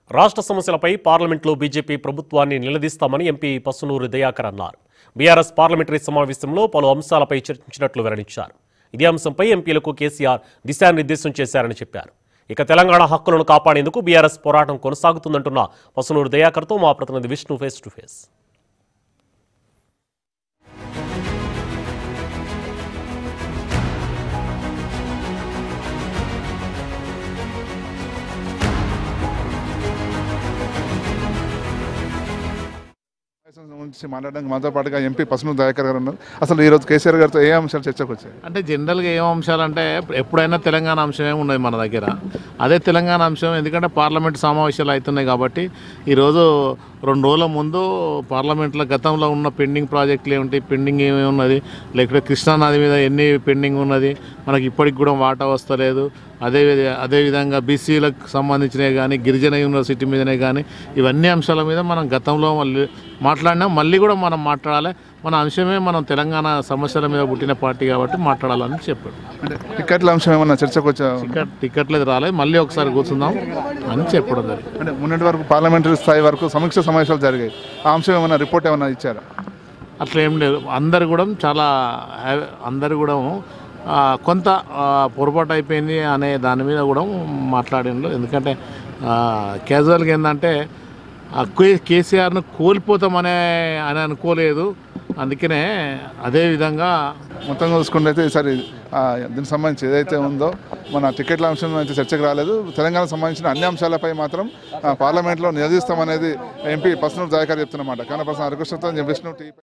రాష్ట్ర సమస్యలపై పార్లమెంట్లో బీజేపీ ప్రభుత్వాన్ని నిలదీస్తామని ఎంపీ పసునూరు దయాకర్ అన్నారు బీఆర్ఎస్ పార్లమెంటరీ సమావేశంలో పలు అంశాలపై చర్చించినట్లు వెల్లడించారు ఇదే అంశంపై ఎంపీలకు కేసీఆర్ దిశానిర్దేశం చేశారని చెప్పారు ఇక తెలంగాణ హక్కులను కాపాడేందుకు బీఆర్ఎస్ పోరాటం కొనసాగుతుందంటున్న పసునూరు దయాకర్తో మా ప్రతినిధి Vishnu face to face license గురించి మాట్లాడడానికి మనతో పాటుగా ఎంపీ పసును దయాకర్ గారు ఉన్నారు అసలు ఈ రోజు కేసీఆర్ గారితో ఏ అంశాలు చర్చకు వచ్చాయి అంటే జనరల్గా ఏం అంశాలు అంటే ఎప్పుడైనా తెలంగాణ అంశమే ఉన్నది మన దగ్గర అదే తెలంగాణ అంశం ఎందుకంటే పార్లమెంట్ సమావేశాలు అవుతున్నాయి కాబట్టి ఈరోజు రెండు రోజుల ముందు పార్లమెంట్లో గతంలో ఉన్న పెండింగ్ ప్రాజెక్టులు ఏమిటి పెండింగ్ ఏమి ఉన్నది లేకపోతే కృష్ణానది మీద ఎన్ని పెండింగ్ ఉన్నది మనకి ఇప్పటికి కూడా వాటా వస్తలేదు అదే విధ- అదే విధంగా బీసీలకు సంబంధించినవి కానీ గిరిజన యూనివర్సిటీ మీదనే కానీ ఇవన్నీ అంశాల మీద మనం గతంలో మళ్ళీ మాట్లాడినా మళ్ళీ కూడా మనం మాట్లాడాలి మన అంశమే మనం తెలంగాణ సమస్యల మీద పుట్టిన పార్టీ కాబట్టి మాట్లాడాలని చెప్పాడు అంటే టికెట్ల అంశం ఏమన్నా చర్చకు వచ్చా టికెట్ టికెట్లేదు రాలేదు మళ్ళీ ఒకసారి కూర్చుందాం అని చెప్పడం జరిగింది అంటే మొన్నటి వరకు పార్లమెంటరీ స్థాయి వరకు సమీక్ష సమావేశాలు జరిగాయి ఆ అంశం ఏమన్నా రిపోర్ట్ ఏమన్నా ఇచ్చారా అట్లా ఏం లేదు అందరు కూడా చాలా హ్యా- అందరు కూడా ఆ, కొంత ఆ, పొరపాటు అయిపోయింది అనే దాని మీద కూడా మాట్లాడిండ్రు ఎందుకంటే క్యాజువల్గా ఏంటంటే ఆ కే- కేసీఆర్ను కోల్పోతామనే అని అనుకోలేదు అందుకనే అదే విధంగా మొత్తంగా చూసుకుంటే అయితే ఈసారి ఆ, దీనికి సంబంధించి ఏదైతే ఉందో మన టికెట్ల అంశం అయితే చర్చకు రాలేదు తెలంగాణకు సంబంధించిన అన్ని అంశాలపై మాత్రం ఆ, పార్లమెంట్లో నిలదీస్తామనేది ఎంపీ పసునూరు దయాకర్ చెప్తున్నమాట కానీ పర్సన్ హరికృష్ణతో విష్ణు టీ